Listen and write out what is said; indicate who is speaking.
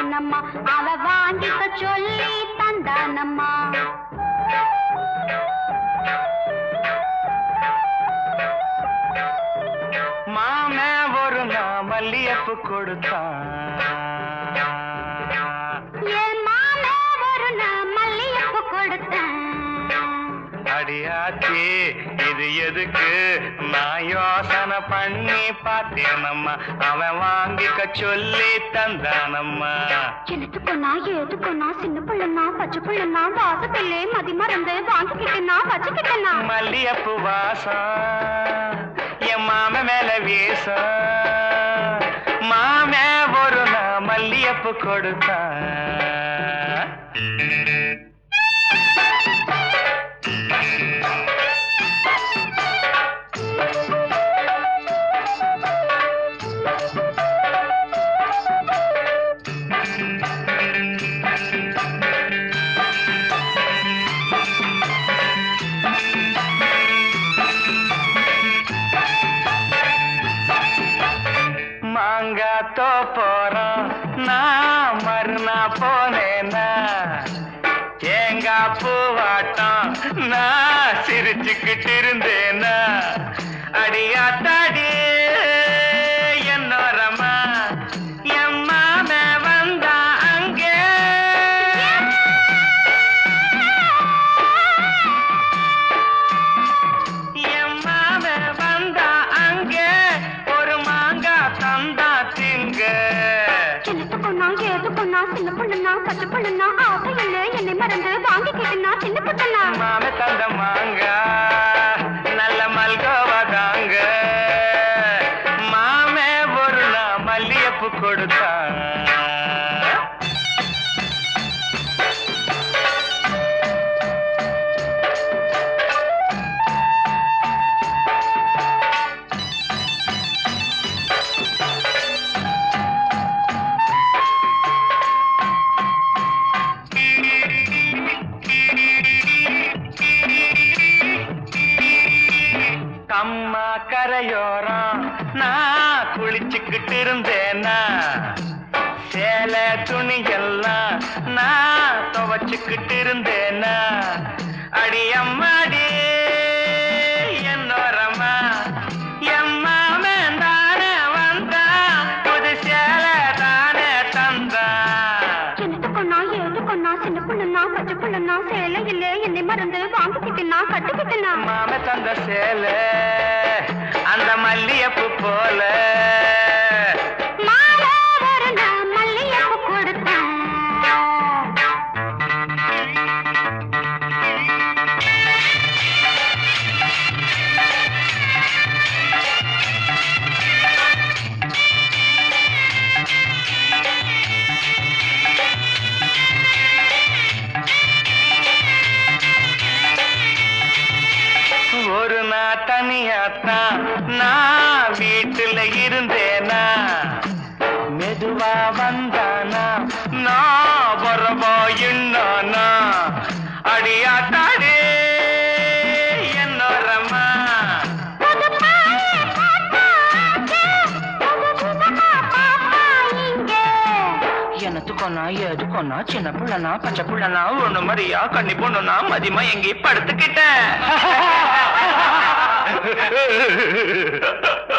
Speaker 1: தந்தானம்மா அவ வாங்கிக்க சொல்லி தந்தானம்மா
Speaker 2: மாமே ஒரு நான் மல்லியப்பு கொடுத்தான்
Speaker 1: என் மாமே ஒரு நான் மல்லியப்பு கொடுத்தேன்
Speaker 2: அடியாச்சி இது எதுக்கு நான் யோசனை பண்ணி பார்த்தேனம்மா அவன் வாங்கிக்க சொல்லி தந்தானம்மா
Speaker 1: எனத்துக்குன்னா ஏதுக்குன்னா சின்ன பிள்ளைனா பச்சை பிள்ளைனா வாசத்திலே மதி மறந்து வாங்கிக்கிட்டேனா வச்சுக்கிட்டேனா
Speaker 2: மல்லியப்பு வாசம் என் மாம மேல வீசம் மாமே ஒரு நான் மல்லியப்பு கொடுத்தான் மாங்காத்தோ போறோம் நான் மறுநா போனேன்னா தேங்காய் பூவாட்டம் நான் சிரிச்சுக்கிட்டு இருந்தேனா அடியாத்தாடி என்னோரமா என் மாம வந்தா அங்கே என் மாம வந்தா அங்கே ஒரு மாங்காய் தந்தா திங்க
Speaker 1: எனத்துக்குன்னா ஏதுக்குன்னா சின்ன பிள்ளைனா பச்சை பிள்ளைனா ஆசையிலே என்னை மறந்து வாங்கிக்கிட்டேனா சின்ன பிள்ளைனா
Speaker 2: மாம தந்த மாங்கா நல்ல மல்கோவா தாங்க மாமே ஒரு நான் மல்லியப்பு கொடுத்தா கம்மா கரையோரம் நான் குளிச்சுக்கிட்டு இருந்தேனா சேலை துணியெல்லாம் நான் துவச்சுக்கிட்டு இருந்தேனா அடி அம்மாடி என்னோரமா எம்மாமன் தானே வந்தா புது சேலை தானே தந்தா
Speaker 1: எனத்துக்குன்னா ஏதுக்குன்னா சின்ன பிள்ளைனா பச்சை பிள்ளைனா சேலையிலே என்னை மறந்து வாங்கிக்கிட்டேனா கட்டிக்கிட்டேனா
Speaker 2: மாம தந்த சேலை அந்த மல்லியப்பு போல
Speaker 1: மாலை ஒரு நான் மல்லியப்பு கொடுத்தேன்
Speaker 2: ஒரு நாள் தனியாத்தான் நான் வீட்டுல இருந்தேனா மெதுவா வந்தானா நான் வரவா என்னானா அடியாத்தாடே என்னோரமா
Speaker 1: புது பாயை பார்த்தாச்சு, புது புதுமா பாப்பா இங்கே.
Speaker 2: எனத்துக்கொன்னா எதுக்கொன்னா சின்ன புள்ளனா பச்சை புள்ளனா ஒண்ணு மாதிரியா கண்ணி பொண்ணுனா மதியமா எங்கே படுத்துக்கிட்டேன்